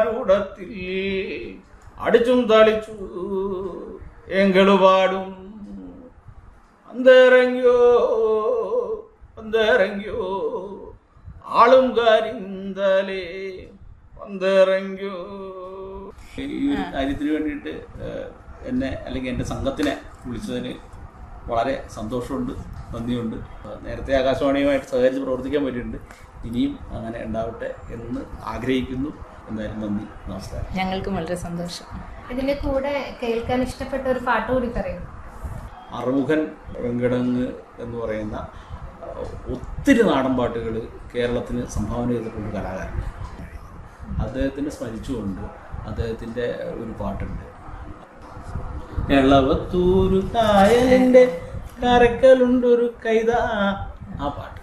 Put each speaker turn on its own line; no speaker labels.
ആരൂഢത്തിൽ അടിച്ചും തളിച്ചു എങ്കളുപാടും അന്തരങ്ങിയോ അന്തരങ്ങിയോ ആളും കരിന്തലേ അന്തരങ്ങിയോ ഈ ഒരു കാര്യത്തിന് വേണ്ടിയിട്ട് ഏഹ്, എന്നെ അല്ലെങ്കിൽ എൻ്റെ സംഘത്തിനെ വിളിച്ചതിന് വളരെ സന്തോഷമുണ്ട് നന്ദിയുണ്ട് നേരത്തെ ആകാശവാണിയുമായിട്ട് സഹകരിച്ച് പ്രവർത്തിക്കാൻ പറ്റിയിട്ടുണ്ട് ഇനിയും അങ്ങനെ ഉണ്ടാവട്ടെ എന്ന് ആഗ്രഹിക്കുന്നു എന്തായാലും നന്ദി നമസ്കാരം
ഞങ്ങൾക്കും വളരെ സന്തോഷം
ഇതിന്റെ കൂടെ കേൾക്കാൻ ഇഷ്ടപ്പെട്ട ഒരു പാട്ട് കൂടി പറയും
അറുമുഖൻ വെങ്കടങ്ങ് എന്ന് പറയുന്ന അഹ്, ഒത്തിരി നാടൻ പാട്ടുകൾ കേരളത്തിന് സംഭാവന ചെയ്തിട്ടുള്ള ഒരു കലാകാരൻ അദ്ദേഹത്തിനെ സ്മരിച്ചുകൊണ്ട് അദ്ദേഹത്തിൻ്റെ ഒരു പാട്ടുണ്ട് എളവത്തൂരു കായലിൻ്റെ കരക്കലുണ്ടൊരു കൈത ആ പാട്ട്